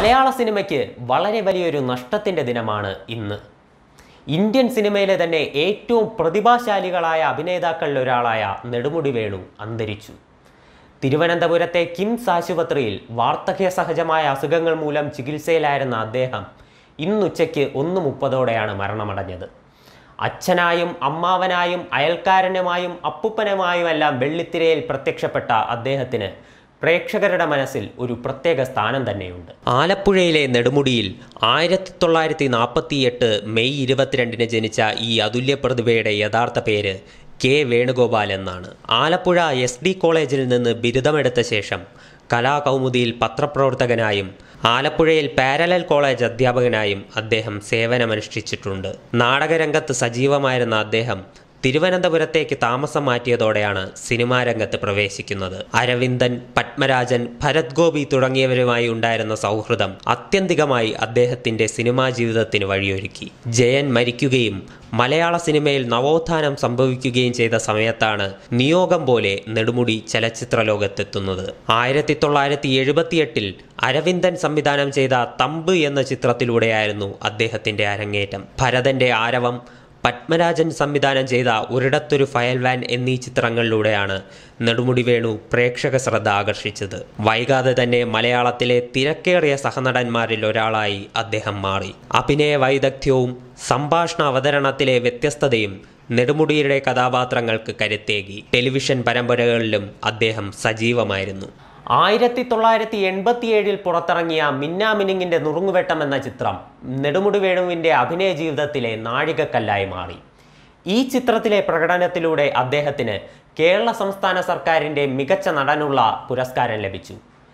മലയാള സിനിമയ്ക്ക് വളരെ വലിയൊരു നഷ്ടത്തിൻ്റെ ദിനമാണ് ഇന്ന് ഇന്ത്യൻ സിനിമയിലെ തന്നെ ഏറ്റവും പ്രതിഭാശാലികളായ അഭിനേതാക്കളിൽ ഒരാളായ നെടുമുടി വേണു അന്തരിച്ചു തിരുവനന്തപുരത്തെ കിംസ് ആശുപത്രിയിൽ വാർദ്ധക്യ സഹജമായ അസുഖങ്ങൾ മൂലം ചികിത്സയിലായിരുന്ന അദ്ദേഹം ഇന്നുച്ചയ്ക്ക് ഒന്ന് മുപ്പതോടെയാണ് മരണമടഞ്ഞത് അച്ഛനായും അമ്മാവനായും അയൽക്കാരനുമായും അപ്പുപ്പനുമായുമെല്ലാം വെള്ളിത്തിരയിൽ പ്രത്യക്ഷപ്പെട്ട അദ്ദേഹത്തിന് പ്രേക്ഷകരുടെ മനസ്സിൽ ഒരു പ്രത്യേക സ്ഥാനം തന്നെയുണ്ട് ആലപ്പുഴയിലെ നെടുമുടിയിൽ ആയിരത്തി തൊള്ളായിരത്തി നാൽപ്പത്തിയെട്ട് മെയ് ഇരുപത്തിരണ്ടിന് ജനിച്ച ഈ അതുല്യ പ്രതിഭയുടെ യഥാർത്ഥ പേര് കെ വേണുഗോപാൽ എന്നാണ് ആലപ്പുഴ എസ് ഡി കോളേജിൽ നിന്ന് ബിരുദമെടുത്ത ശേഷം കലാകൗമുദിയിൽ പത്രപ്രവർത്തകനായും ആലപ്പുഴയിൽ പാരലൽ കോളേജ് അധ്യാപകനായും അദ്ദേഹം സേവനമനുഷ്ഠിച്ചിട്ടുണ്ട് നാടകരംഗത്ത് സജീവമായിരുന്ന അദ്ദേഹം തിരുവനന്തപുരത്തേക്ക് താമസം മാറ്റിയതോടെയാണ് സിനിമാ രംഗത്ത് പ്രവേശിക്കുന്നത് അരവിന്ദൻ പത്മരാജൻ ഭരത് ഗോപി തുടങ്ങിയവരുമായി ഉണ്ടായിരുന്ന സൗഹൃദം അത്യന്തികമായി അദ്ദേഹത്തിന്റെ സിനിമാ ജീവിതത്തിന് വഴിയൊരുക്കി ജയൻ മരിക്കുകയും മലയാള സിനിമയിൽ നവോത്ഥാനം സംഭവിക്കുകയും ചെയ്ത സമയത്താണ് നിയോഗം പോലെ നെടുമുടി ചലച്ചിത്ര ലോകത്തെത്തുന്നത് ആയിരത്തി തൊള്ളായിരത്തി എഴുപത്തിയെട്ടിൽ അരവിന്ദൻ സംവിധാനം ചെയ്ത തമ്പ് എന്ന ചിത്രത്തിലൂടെയായിരുന്നു അദ്ദേഹത്തിന്റെ അരങ്ങേറ്റം ഭരതന്റെ ആരവം പത്മരാജൻ സംവിധാനം ചെയ്ത ഒരിടത്തൊരു ഫയൽ വാൻ എന്നീ ചിത്രങ്ങളിലൂടെയാണ് നെടുമുടി വേണു പ്രേക്ഷക ശ്രദ്ധ ആകർഷിച്ചത് വൈകാതെ തന്നെ മലയാളത്തിലെ തിരക്കേറിയ സഹനടന്മാരിൽ ഒരാളായി അദ്ദേഹം മാറി അഭിനയ വൈദഗ്ധ്യവും സംഭാഷണ അവതരണത്തിലെ വ്യത്യസ്തതയും നെടുമുടിയുടെ കഥാപാത്രങ്ങൾക്ക് കരുത്തേകി ടെലിവിഷൻ പരമ്പരകളിലും അദ്ദേഹം സജീവമായിരുന്നു ആയിരത്തി തൊള്ളായിരത്തി എൺപത്തിയേഴിൽ പുറത്തിറങ്ങിയ മിന്നാമിനിങ്ങിൻ്റെ നുറുങ്ങുവെട്ടം എന്ന ചിത്രം നെടുമുടി വേണുവിൻ്റെ അഭിനയ ജീവിതത്തിലെ നാഴികക്കല്ലായി മാറി ഈ ചിത്രത്തിലെ പ്രകടനത്തിലൂടെ അദ്ദേഹത്തിന് കേരള സംസ്ഥാന സർക്കാരിൻ്റെ മികച്ച നടനുള്ള പുരസ്കാരം ലഭിച്ചു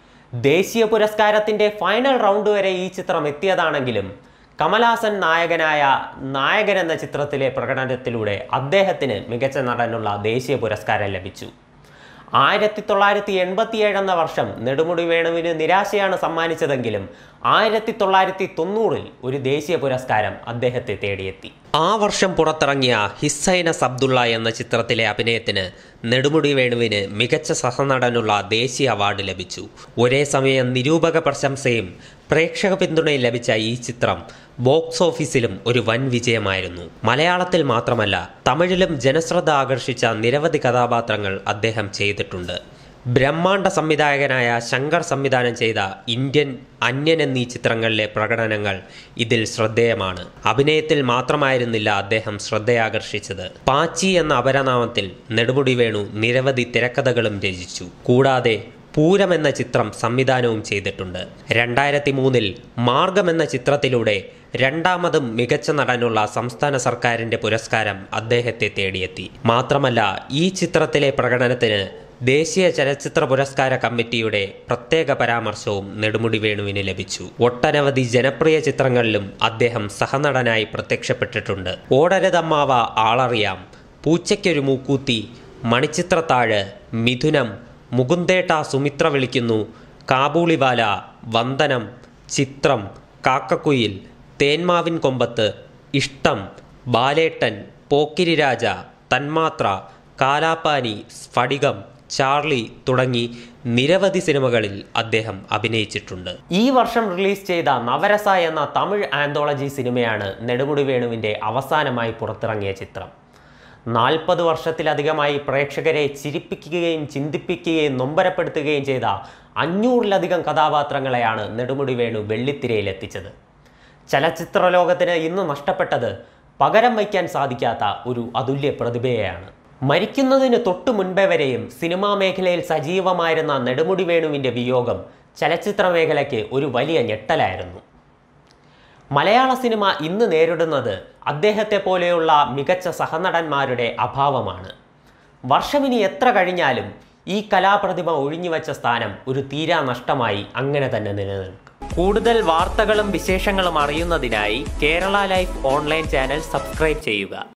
ദേശീയ പുരസ്കാരത്തിൻ്റെ ഫൈനൽ റൗണ്ട് വരെ ഈ ചിത്രം എത്തിയതാണെങ്കിലും കമൽഹാസൻ നായകനായ നായകൻ എന്ന ചിത്രത്തിലെ പ്രകടനത്തിലൂടെ അദ്ദേഹത്തിന് മികച്ച നടനുള്ള ദേശീയ പുരസ്കാരം ലഭിച്ചു ആയിരത്തി തൊള്ളായിരത്തി എൺപത്തിയേഴ് എന്ന വർഷം നെടുമുടി വേണുവിന് നിരാശയാണ് സമ്മാനിച്ചതെങ്കിലും ആയിരത്തി തൊള്ളായിരത്തി തൊണ്ണൂറിൽ ഒരു ദേശീയ പുരസ്കാരം അദ്ദേഹത്തെ തേടിയെത്തി ആ വർഷം പുറത്തിറങ്ങിയ ഹിസൈനസ് അബ്ദുള്ള എന്ന ചിത്രത്തിലെ അഭിനയത്തിന് നെടുമുടി വേണുവിന് മികച്ച സഹനടനുള്ള ദേശീയ അവാർഡ് ലഭിച്ചു ഒരേ സമയം നിരൂപക പ്രശംസയും പ്രേക്ഷക പിന്തുണയും ലഭിച്ച ഈ ചിത്രം ബോക്സ് ഓഫീസിലും ഒരു വൻ വിജയമായിരുന്നു മലയാളത്തിൽ മാത്രമല്ല തമിഴിലും ജനശ്രദ്ധ ആകർഷിച്ച നിരവധി കഥാപാത്രങ്ങൾ അദ്ദേഹം ചെയ്തിട്ടുണ്ട് ബ്രഹ്മാണ്ഡ സംവിധായകനായ ശങ്കർ സംവിധാനം ചെയ്ത ഇന്ത്യൻ അന്യൻ എന്നീ ചിത്രങ്ങളിലെ പ്രകടനങ്ങൾ ഇതിൽ ശ്രദ്ധേയമാണ് അഭിനയത്തിൽ മാത്രമായിരുന്നില്ല അദ്ദേഹം ശ്രദ്ധയാകർഷിച്ചത് പാച്ചി എന്ന അപരനാമത്തിൽ നെടുമുടി വേണു നിരവധി തിരക്കഥകളും രചിച്ചു കൂടാതെ പൂരം എന്ന ചിത്രം സംവിധാനവും ചെയ്തിട്ടുണ്ട് രണ്ടായിരത്തി മൂന്നിൽ മാർഗം എന്ന ചിത്രത്തിലൂടെ രണ്ടാമതും മികച്ച നടനുള്ള സംസ്ഥാന സർക്കാരിന്റെ പുരസ്കാരം അദ്ദേഹത്തെ തേടിയെത്തി മാത്രമല്ല ഈ ചിത്രത്തിലെ പ്രകടനത്തിന് ദേശീയ ചലച്ചിത്ര പുരസ്കാര കമ്മിറ്റിയുടെ പ്രത്യേക പരാമർശവും നെടുമുടി വേണുവിന് ലഭിച്ചു ഒട്ടനവധി ജനപ്രിയ ചിത്രങ്ങളിലും അദ്ദേഹം സഹനടനായി പ്രത്യക്ഷപ്പെട്ടിട്ടുണ്ട് ഓടരതമ്മാവ ആളറിയാം പൂച്ചയ്ക്കൊരു മൂക്കൂത്തി മണിച്ചിത്രത്താഴ് മിഥുനം മുകുന്ദേട്ട സുമിത്ര വിളിക്കുന്നു കാബൂളിവാല വന്ദനം ചിത്രം കാക്കക്കുയിൽ തേന്മാവിൻ കൊമ്പത്ത് ഇഷ്ടം ബാലേട്ടൻ പോക്കിരി രാജ തന്മാത്ര കാലാപ്പാനി സ്ഫടികം ചാർലി തുടങ്ങി നിരവധി സിനിമകളിൽ അദ്ദേഹം അഭിനയിച്ചിട്ടുണ്ട് ഈ വർഷം റിലീസ് ചെയ്ത നവരസ എന്ന തമിഴ് ആന്തോളജി സിനിമയാണ് നെടുമുടി വേണുവിൻ്റെ അവസാനമായി പുറത്തിറങ്ങിയ ചിത്രം നാൽപ്പത് വർഷത്തിലധികമായി പ്രേക്ഷകരെ ചിരിപ്പിക്കുകയും ചിന്തിപ്പിക്കുകയും നൊമ്പരപ്പെടുത്തുകയും ചെയ്ത അഞ്ഞൂറിലധികം കഥാപാത്രങ്ങളെയാണ് നെടുമുടി വേണു വെള്ളിത്തിരയിലെത്തിച്ചത് ചലച്ചിത്ര ലോകത്തിന് ഇന്ന് നഷ്ടപ്പെട്ടത് പകരം വയ്ക്കാൻ സാധിക്കാത്ത ഒരു അതുല്യ പ്രതിഭയെയാണ് മരിക്കുന്നതിന് തൊട്ടു മുൻപേ വരെയും സിനിമാ മേഖലയിൽ സജീവമായിരുന്ന നെടുമുടി വേണുവിൻ്റെ വിയോഗം ചലച്ചിത്ര മേഖലയ്ക്ക് ഒരു വലിയ ഞെട്ടലായിരുന്നു മലയാള സിനിമ ഇന്ന് നേരിടുന്നത് അദ്ദേഹത്തെ പോലെയുള്ള മികച്ച സഹനടന്മാരുടെ അഭാവമാണ് വർഷമിനി എത്ര കഴിഞ്ഞാലും ഈ കലാപ്രതിഭ ഒഴിഞ്ഞുവെച്ച സ്ഥാനം ഒരു തീരാ നഷ്ടമായി അങ്ങനെ തന്നെ നിലനിൽക്കും കൂടുതൽ വാർത്തകളും വിശേഷങ്ങളും അറിയുന്നതിനായി Kerala life online channel subscribe ചെയ്യുക